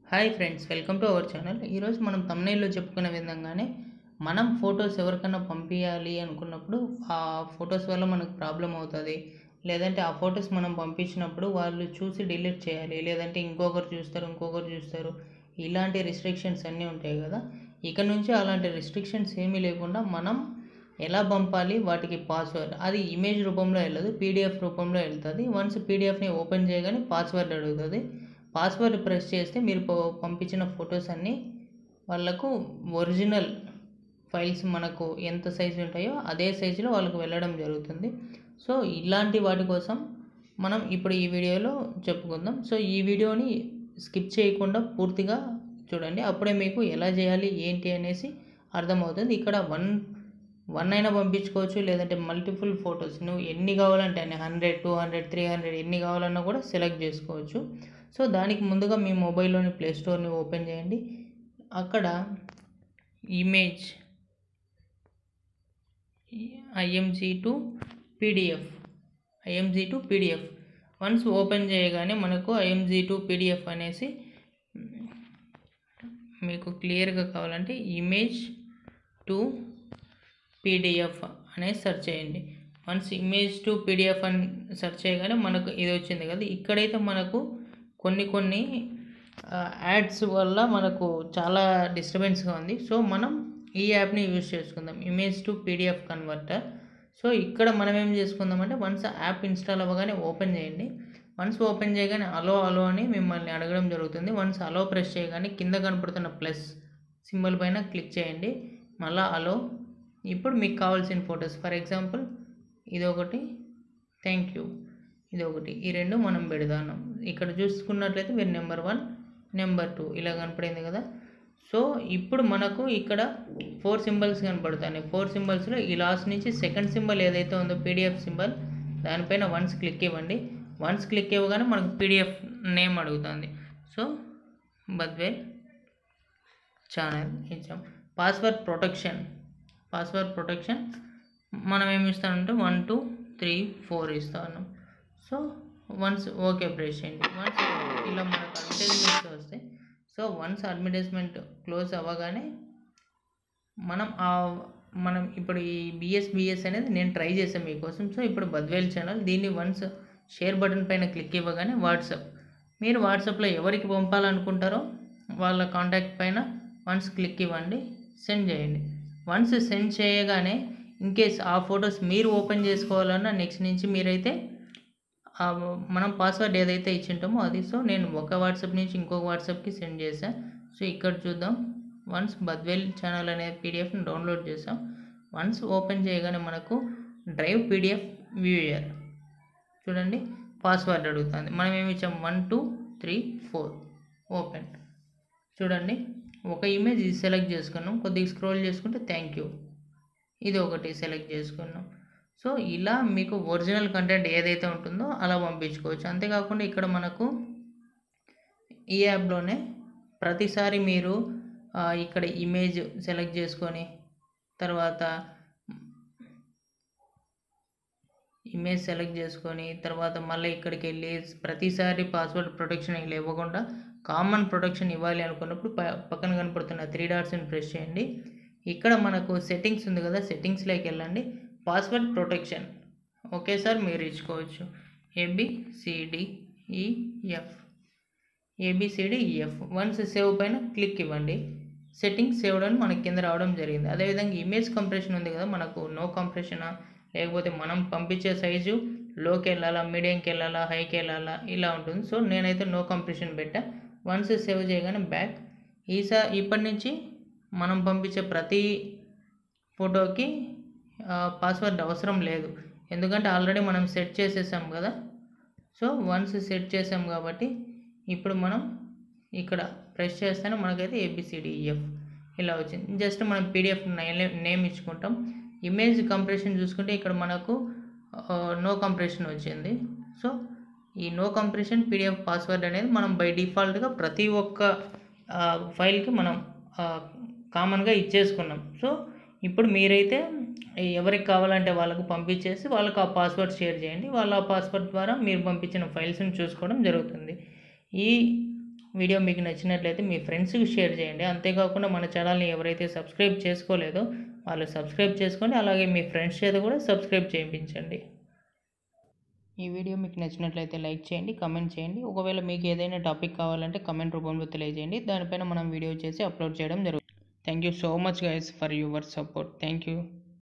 hi friends welcome to our channel ఈరోజు మనం తమ్నైల్లో చెప్పుకునే విధంగానే మనం ఫొటోస్ ఎవరికైనా పంపించాలి అనుకున్నప్పుడు ఆ ఫొటోస్ వల్ల మనకు ప్రాబ్లం అవుతుంది లేదంటే ఆ ఫొటోస్ మనం పంపించినప్పుడు వాళ్ళు చూసి డిలీట్ చేయాలి లేదంటే ఇంకొకరు చూస్తారు ఇంకొకరు చూస్తారు ఇలాంటి రిస్ట్రిక్షన్స్ అన్నీ ఉంటాయి కదా ఇక నుంచి అలాంటి రిస్ట్రిక్షన్స్ ఏమీ లేకుండా మనం ఎలా పంపాలి వాటికి పాస్వర్డ్ అది ఇమేజ్ రూపంలో వెళ్ళదు పీడిఎఫ్ రూపంలో వెళ్తుంది వన్స్ పీడిఎఫ్ని ఓపెన్ చేయగానే పాస్వర్డ్ అడుగుతుంది పాస్వర్డ్ ప్రెస్ చేస్తే మీరు ప- పంపించిన ఫొటోస్ అన్నీ వాళ్ళకు ఒరిజినల్ ఫైల్స్ మనకు ఎంత సైజు ఉంటాయో అదే సైజులో వాళ్ళకు వెళ్ళడం జరుగుతుంది సో ఇలాంటి వాటి కోసం మనం ఇప్పుడు ఈ వీడియోలో చెప్పుకుందాం సో ఈ వీడియోని స్కిప్ చేయకుండా పూర్తిగా చూడండి అప్పుడే మీకు ఎలా చేయాలి ఏంటి అనేసి అర్థమవుతుంది ఇక్కడ వన్ వన్ అయినా పంపించుకోవచ్చు లేదంటే మల్టిపుల్ ఫొటోస్ నువ్వు ఎన్ని కావాలంటే అన్ని hundred two hundred three hundred ఎన్ని కావాలన్నా కూడా సెలెక్ట్ చేసుకోవచ్చు సో దానికి ముందుగా మీ మొబైల్లోని ప్లే స్టోర్ని ఓపెన్ చేయండి అక్కడ image IMG to PDF IMG to PDF once open చేయగానే మనకు ఐఎంజీ టు పీడిఎఫ్ అనేసి మీకు క్లియర్గా కావాలంటే ఇమేజ్ టు పీడిఎఫ్ అనేది సెర్చ్ చేయండి వన్స్ ఇమేజ్ టు పీడిఎఫ్ అని సెర్చ్ చేయగానే మనకు ఇది వచ్చింది కదా ఇక్కడైతే మనకు కొన్ని కొన్ని యాడ్స్ వల్ల మనకు చాలా డిస్టర్బెన్స్గా ఉంది సో మనం ఈ యాప్ని యూజ్ చేసుకుందాం image to PDF converter so ఇక్కడ మనం ఏం చేసుకుందాం అంటే వన్స్ యాప్ ఇన్స్టాల్ అవ్వగానే ఓపెన్ చేయండి వన్స్ ఓపెన్ చేయగానే అలో అలో అని మిమ్మల్ని అడగడం జరుగుతుంది వన్స్ అలో ప్రెస్ చేయగానే కింద కనపడుతున్న ప్లస్ సింబల్ పైన క్లిక్ చేయండి మళ్ళీ అలో ఇప్పుడు మీకు కావాల్సిన ఫొటోస్ ఫర్ ఎగ్జాంపుల్ ఇది ఒకటి థ్యాంక్ యూ ఇది ఒకటి ఈ రెండు మనం పెడదాం ఇక్కడ చూసుకున్నట్లయితే మీరు నెంబర్ వన్ నెంబర్ టూ ఇలా కనపడింది కదా సో ఇప్పుడు మనకు ఇక్కడ ఫోర్ సింబల్స్ కనపడుతున్నాయి ఫోర్ సింబల్స్లో ఈ లాస్ట్ నుంచి సెకండ్ సింబల్ ఏదైతే ఉందో పీడిఎఫ్ సింబల్ దానిపైన వన్స్ క్లిక్ ఇవ్వండి వన్స్ క్లిక్ ఇవ్వగానే మనకు పీడిఎఫ్ నేమ్ అడుగుతుంది సో బద్వేల్ ఛానల్ ఇచ్చాం పాస్వర్డ్ ప్రొటెక్షన్ పాస్వర్డ్ ప్రొటెక్షన్ మనం ఏమి ఇస్తామంటే వన్ టూ త్రీ ఫోర్ ఇస్తా ఉన్నాం సో వన్స్ ఓకే ప్రెస్ చేయండి వన్స్ ఇలా మనకు అడ్వర్టైజ్మెంట్స్ వస్తాయి సో వన్స్ అడ్వర్టైజ్మెంట్ క్లోజ్ అవ్వగానే మనం ఆ మనం ఇప్పుడు ఈ బిఎస్ బిఎస్ అనేది నేను ట్రై చేశాను మీకోసం సో ఇప్పుడు బద్వేల్ ఛానల్ దీన్ని వన్స్ షేర్ బటన్ పైన క్లిక్ ఇవ్వగానే వాట్సాప్ మీరు వాట్సాప్లో ఎవరికి పంపాలనుకుంటారో వాళ్ళ కాంటాక్ట్ పైన వన్స్ క్లిక్ ఇవ్వండి సెండ్ చేయండి వన్స్ సెండ్ చేయగానే ఇన్ కేస్ ఆ ఫొటోస్ మీరు ఓపెన్ చేసుకోవాలన్నా నెక్స్ట్ నుంచి మీరైతే ఆ మనం పాస్వర్డ్ ఏదైతే ఇచ్చింటామో అది సో నేను ఒక వాట్సాప్ నుంచి ఇంకొక వాట్సాప్కి సెండ్ చేశాను సో ఇక్కడ చూద్దాం వన్స్ బద్వేల్ ఛానల్ అనే పీడిఎఫ్ని డౌన్లోడ్ చేసాం వన్స్ ఓపెన్ చేయగానే మనకు డ్రైవ్ పీడిఎఫ్ వ్యూయర్ చూడండి పాస్వర్డ్ అడుగుతుంది మనం ఏమి ఇచ్చాం one two three four open చూడండి ఒక ఇమేజ్ ఇది సెలెక్ట్ చేసుకున్నాం కొద్దిగా స్క్రోల్ చేసుకుంటే థ్యాంక్ యూ ఇది ఒకటి సెలెక్ట్ చేసుకున్నాం సో ఇలా మీకు ఒరిజినల్ కంటెంట్ ఏదైతే ఉంటుందో అలా పంపించుకోవచ్చు అంతేకాకుండా ఇక్కడ మనకు ఈ యాప్లోనే ప్రతిసారి మీరు ఆ, ఇక్కడ ఇమేజ్ సెలెక్ట్ చేసుకొని తర్వాత ఇమేజ్ సెలెక్ట్ చేసుకొని తర్వాత మళ్ళీ ఇక్కడికి వెళ్ళి ప్రతిసారి పాస్వర్డ్ ప్రొటెక్షన్ ఇలా ఇవ్వకుండా కామన్ ప్రొటెక్షన్ ఇవ్వాలి అనుకున్నప్పుడు ప పక్కన కనపడుతున్న త్రీ డాట్స్ని ప్రెస్ చేయండి ఇక్కడ మనకు సెట్టింగ్స్ ఉంది కదా సెట్టింగ్స్లోకి వెళ్ళండి పాస్వర్డ్ ప్రొటెక్షన్ ఒకేసారి మీరు ఇచ్చుకోవచ్చు ఏబిసిడిఈఎఫ్ ఏబిసిడిఈఎఫ్ వన్స్ సేవ్ పైన క్లిక్ ఇవ్వండి సెట్టింగ్స్ సేవ్డ్ అని మనకి కింద రావడం జరిగింది అదేవిధంగా ఇమేజ్ కంప్రెషన్ ఉంది కదా మనకు నో కంప్రెషనా లేకపోతే మనం పంపించే సైజు లోకి వెళ్ళాలా మీడియంకి వెళ్ళాలా హైకి వెళ్ళాలా ఇలా ఉంటుంది సో నేనైతే నో కంప్రెషన్ పెట్టా వన్స్ సేవ్ చేయగానే బ్యాక్ ఈసా ఇప్పటి నుంచి మనం పంపించే ప్రతి ఫోటోకి పాస్వర్డ్ అవసరం లేదు ఎందుకంటే ఆల్రెడీ మనం సెట్ చేసేసాం కదా సో వన్స్ సెట్ చేసాం కాబట్టి ఇప్పుడు మనం ఇక్కడ ప్రెస్ చేస్తేనే మనకైతే ఏబిసిడిఎఫ్ ఇలా వచ్చింది జస్ట్ మనం పీడిఎఫ్ నేమ్ ఇచ్చుకుంటాం ఇమేజ్ కంప్రెషన్ చూసుకుంటే ఇక్కడ మనకు నో కంప్రెషన్ వచ్చింది సో ఈ నో కంప్రెషన్ పీడిఎఫ్ పాస్వర్డ్ అనేది మనం బై డిఫాల్ట్గా ప్రతి ఒక్క ఫైల్కి మనం కామన్గా ఇచ్చేసుకున్నాం సో ఇప్పుడు మీరైతే ఎవరికి కావాలంటే వాళ్ళకు పంపించేసి వాళ్ళకు ఆ పాస్వర్డ్ షేర్ చేయండి వాళ్ళ ఆ పాస్వర్డ్ ద్వారా మీరు పంపించిన ఫైల్స్ని చూసుకోవడం జరుగుతుంది ఈ వీడియో మీకు నచ్చినట్లయితే మీ ఫ్రెండ్స్కి షేర్ చేయండి అంతేకాకుండా మన ఛానల్ని ఎవరైతే సబ్స్క్రైబ్ చేసుకోలేదో వాళ్ళు సబ్స్క్రైబ్ చేసుకోండి అలాగే మీ ఫ్రెండ్స్ చేత కూడా సబ్స్క్రైబ్ చేయించండి ఈ వీడియో మీకు నచ్చినట్లయితే లైక్ చేయండి కమెంట్ చేయండి ఒకవేళ మీకు ఏదైనా టాపిక్ కావాలంటే కమెంట్ రూపంలో తెలియజేయండి దానిపైన మనం వీడియో చేసి అప్లోడ్ చేయడం జరుగుతుంది thank you so much guys for your support thank you